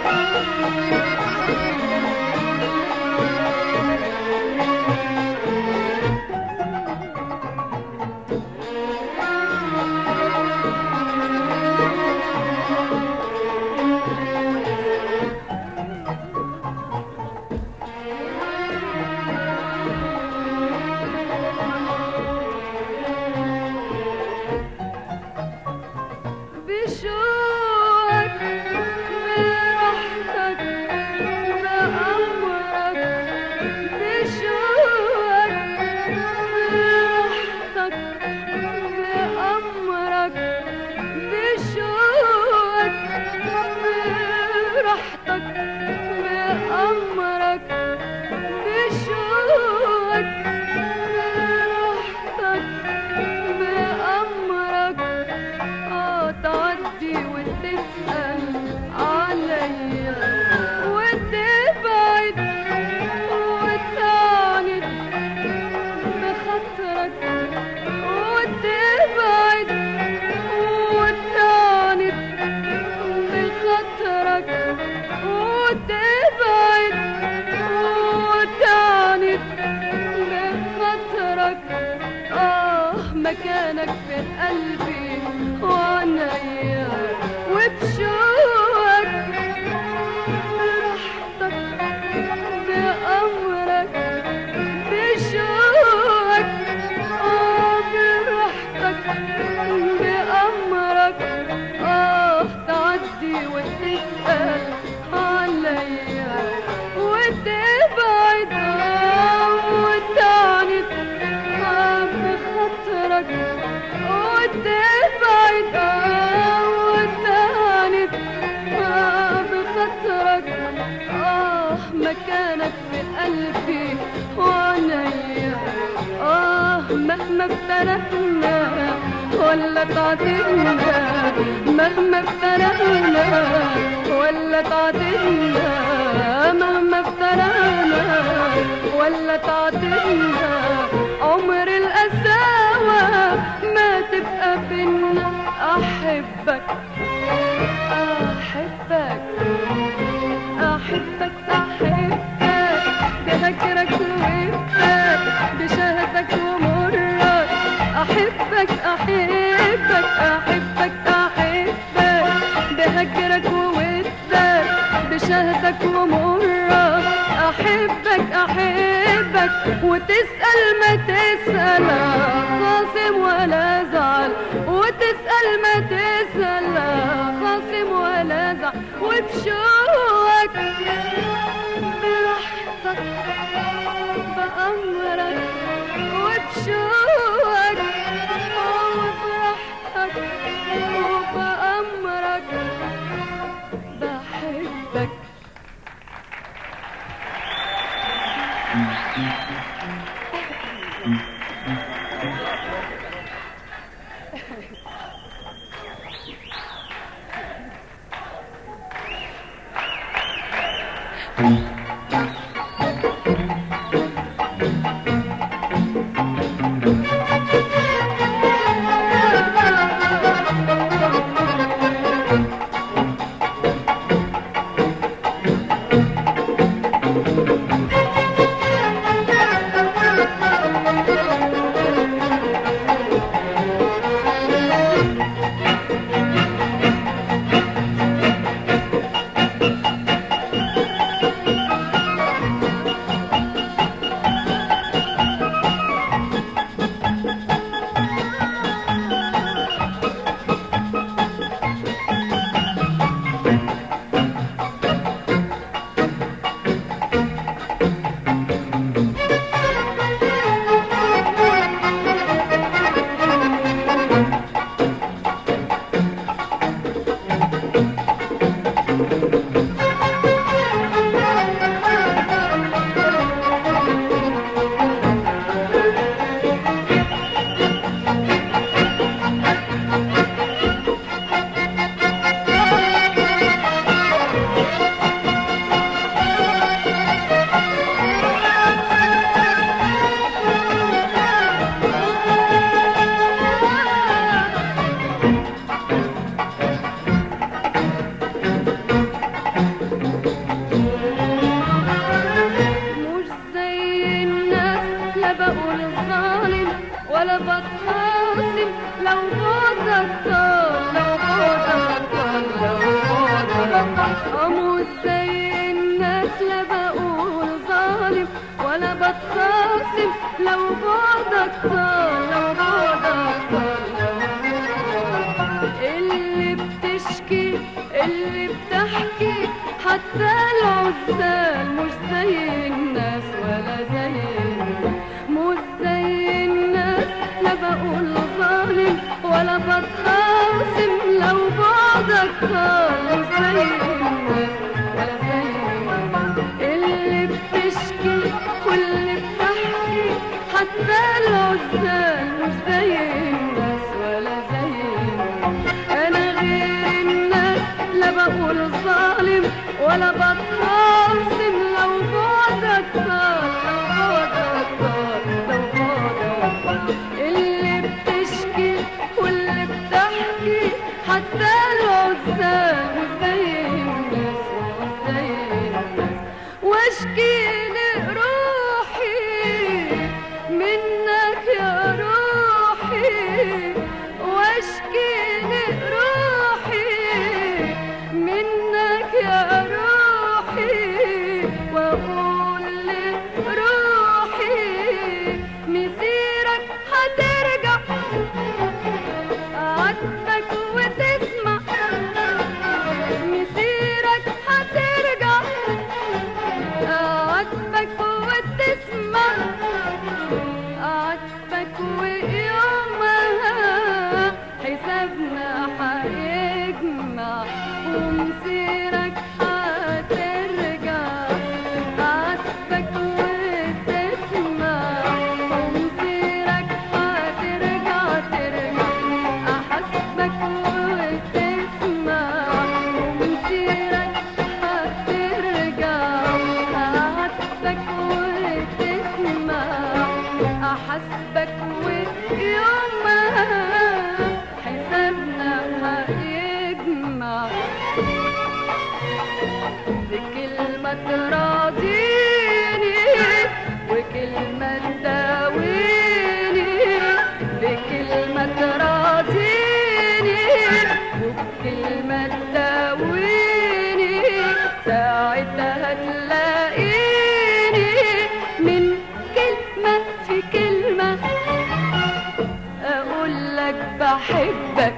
بشوقك براحتك بأمرك بشوقك براحتك بأمرك بشوقك براحتك بأمرك بشوقك براحتك بأمرك اه تعدي وتسأل عليا وتبعد وتعند بخاطرك وتبعد وتعند بخاطرك وتبعد وتعند بخاطرك آه مكانك في قلبي وعنيا وبشوقك براحتك بأمرك بشوقك آه براحتك بأمرك آه تعدي وتسأل عليا وتبعد آه وتعند آه بخاطرك وتبعد آه وتعند آه بخاطرك آه مكانك في قلبي وعنيا آه مهما افترقنا ولا تعدلنا مهما افترقنا ولا تعدلنا مهما افترقنا ولا تعدلنا عمر القساوة ما تبقى بينا أحبك أحبك أحبك أحبك بهجرك ووفك بشهدك ومرك أحبك أحبك أحبك أحبك بهجرك وودك بشهدك ومرك أحبك أحبك وتسأل ما تسأل خاصم ولا زعل وتسأل ما تسأل خاصم ولا زعل وبشوقك براحتك بأمرك وبشوقك وبراحتك وبأمرك بحبك مش زي الناس لا بقول ظالم ولا بتخاصم لو بعدك طال لو بعدك طال اللي بتشكي اللي بتحكي حتى العزال مش زي الناس ولا زي الناس مش زي الناس لا بقول ظالم ولا بتخاصم لو بعدك طال مش زي الناس ولا زي الناس اللي بتشكي واللي بتحكي حتى العزال مش زي الناس ولا زي الناس انا غير الناس لا بقول ظالم ولا بتخاصم لو بعدك طال لو بعدك طال لو بعدك طال اللي بتشكي واللي بتحكي حتى العزال مش زي الناس مش زي الناس واشكي لروحي منك يا روحي واشكي لروحي منك يا روحي واقول لروحي مسيرك هترجع عاتبك وتسمع مسيرك هترجع عاتبك وتسمع عاتبك ويومها حسابنا هيجمع ومسيرك هترجع عاتبك وتسمع ومسيرك هترجع ترجع أحسبك وتسمع ومسيرك هترجع عاتبك وتسمع أحسبك ويومها حسابنا هيجمع بكلمة تراضيني وكلمة تداويني بكلمة تراضيني وبكلمة تداويني ساعتها تلاقيني من كلمة في كلمة أقول لك بحبك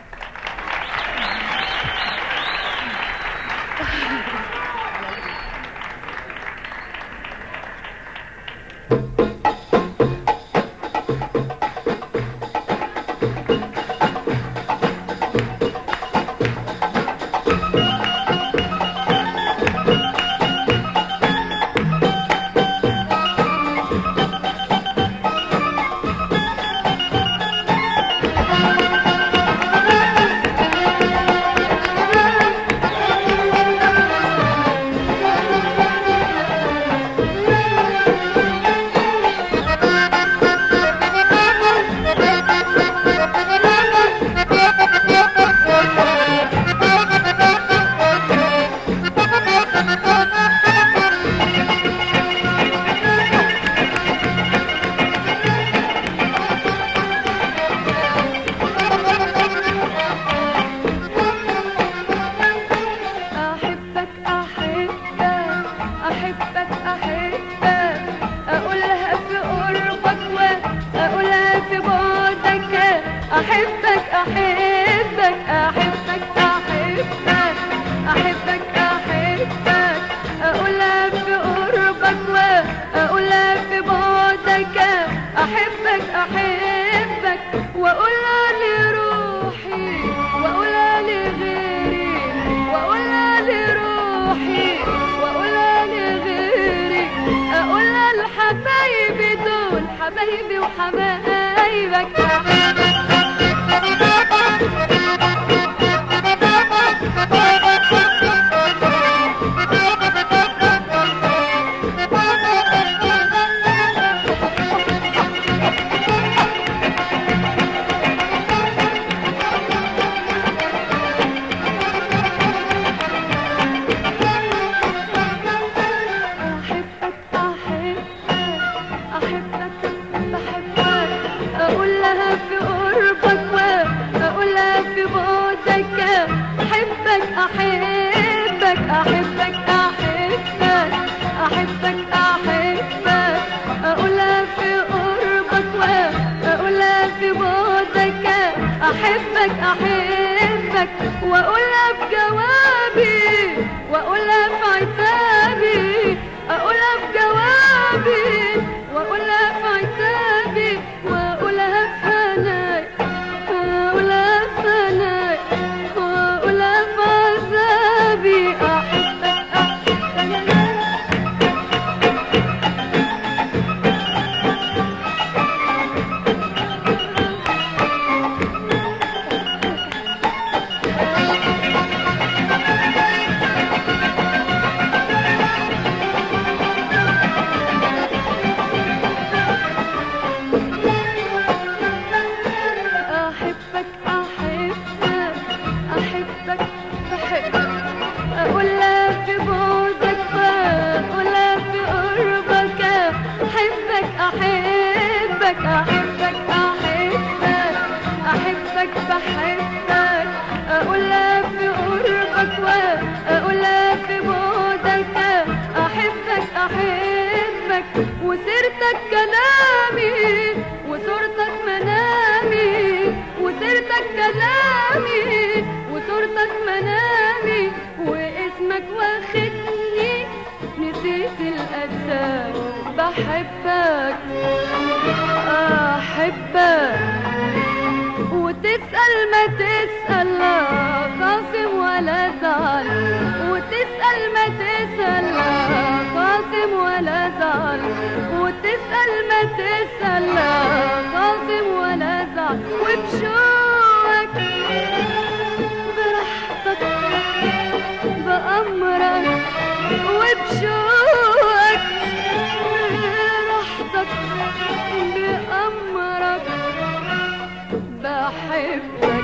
أحبك أحبك أحبك أحبك أقولها في قربك وأقولها في بعدك أحبك أحبك أحبك أحبك أحبك أحبك أقولها في قربك وأقولها في بعدك أحبك أحبك وأقولها لروحي وأقولها لغيري وأقولها لروحي وأقولها لغيري أقولها لحبايبي دول حبايبي وحبايبك أحبك أحبك أحبك بحبك أقول لها في قربك وأقول لها لك واقولها في جوابي واقولها في عتابي اقولها في جوابي واقولها في عتابي واقولها في هناي واقولها في هناي واقولها في عذابي احبك احبك احبك احبك احبك بحبك اقولها في بعدك اقولها في قربك احبك احبك احبك احبك احبك بحبك اقولها في قربك واقولها في بعدك احبك احبك وسيرتك كلامي وصورتك منامي وسيرتك كلامي وصورتك منامي واسمك واخدني نسيت الأسى بحبك أحبك وتسأل ما تسأل لا خاصم ولا زعل وتسأل ما تسأل لا خاصم ولا زعل وتسأل ما تسأل لا خاصم ولا زعل وبشوقك براحتك بأمرك وبشوقك براحتك بأمرك بحبك